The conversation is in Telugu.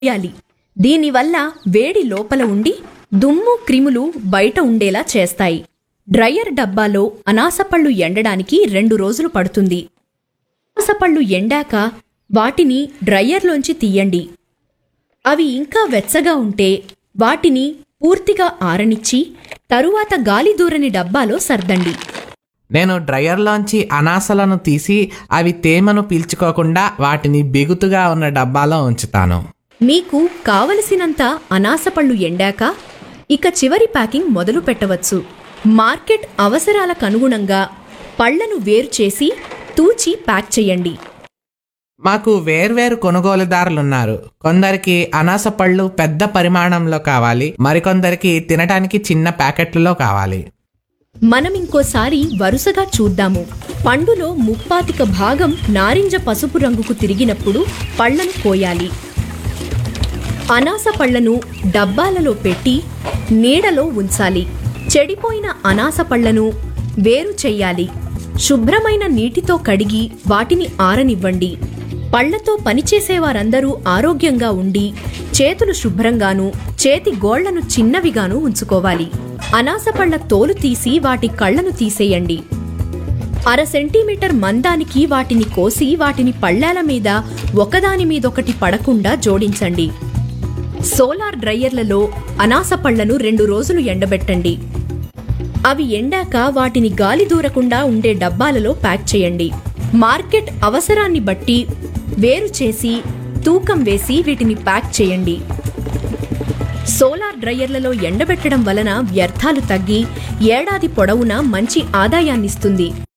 చేయాలి దీనివల్ల వేడి లోపల ఉండి దుమ్ము క్రిములు బయట ఉండేలా చేస్తాయి డ్రయర్ డబ్బాలో అనాసపళ్ళు ఎండడానికి రెండు రోజులు పడుతుంది అనాసపళ్ళు ఎండాక వాటిని డ్రయర్లోంచి తీయండి అవి ఇంకా వెచ్చగా ఉంటే వాటిని పూర్తిగా ఆరనిచ్చి తరువాత గాలి దూరని డబ్బాలో సర్దండి నేను డ్రయర్లోంచి అనాసలను తీసి అవి తేమను పీల్చుకోకుండా వాటిని బిగుతుగా ఉన్న డబ్బాలో ఉంచుతాను మీకు కావలసినంత అనాసపళ్ళు ఎండాక ఇక చివరి ప్యాకింగ్ మొదలు పెట్టవచ్చు మార్కెట్ అవసరాలకు అనుగుణంగా పళ్లను వేరు చేసి తూచి ప్యాక్ చేయండి మాకు వేర్వేరు కొనుగోలుదారులున్నారు కొందరికి అనాస పళ్ళు పెద్ద పరిమాణంలో కావాలి మరికొందరికి తినటానికి చిన్న ప్యాకెట్లలో కావాలి మనం ఇంకోసారి వరుసగా చూద్దాము పండులో ముప్పాతిక భాగం నారింజ పసుపు రంగుకు తిరిగినప్పుడు పళ్లను కోయాలి అనాస పళ్లను డబ్బాలలో పెట్టి నీడలో ఉంచాలి చెడిపోయిన అనాస పళ్లను వేరు చెయ్యాలి శుభ్రమైన నీటితో కడిగి వాటిని ఆరనివ్వండి పళ్లతో పనిచేసేవారందరూ ఆరోగ్యంగా ఉండి చేతులు శుభ్రంగాను చేతి గోళ్లను చిన్నవిగాను ఉంచుకోవాలి అనాస పళ్ల తోలు తీసి వాటి కళ్ళను తీసేయండి అర సెంటీమీటర్ మందానికి వాటిని కోసి వాటిని పళ్ళాల మీద ఒకదాని మీదొకటి పడకుండా జోడించండి సోలార్ డ్రయ్యర్లలో అనాస పళ్లను రెండు రోజులు ఎండబెట్టండి అవి ఎండాక వాటిని గాలి దూరకుండా ఉండే డబ్బాలలో ప్యాక్ చేయండి మార్కెట్ అవసరాన్ని బట్టి వేరు చేసి తూకం వేసి వీటిని ప్యాక్ చేయండి సోలార్ డ్రయ్యర్లలో ఎండబెట్టడం వలన వ్యర్థాలు తగ్గి ఏడాది పొడవునా మంచి ఆదాయాన్నిస్తుంది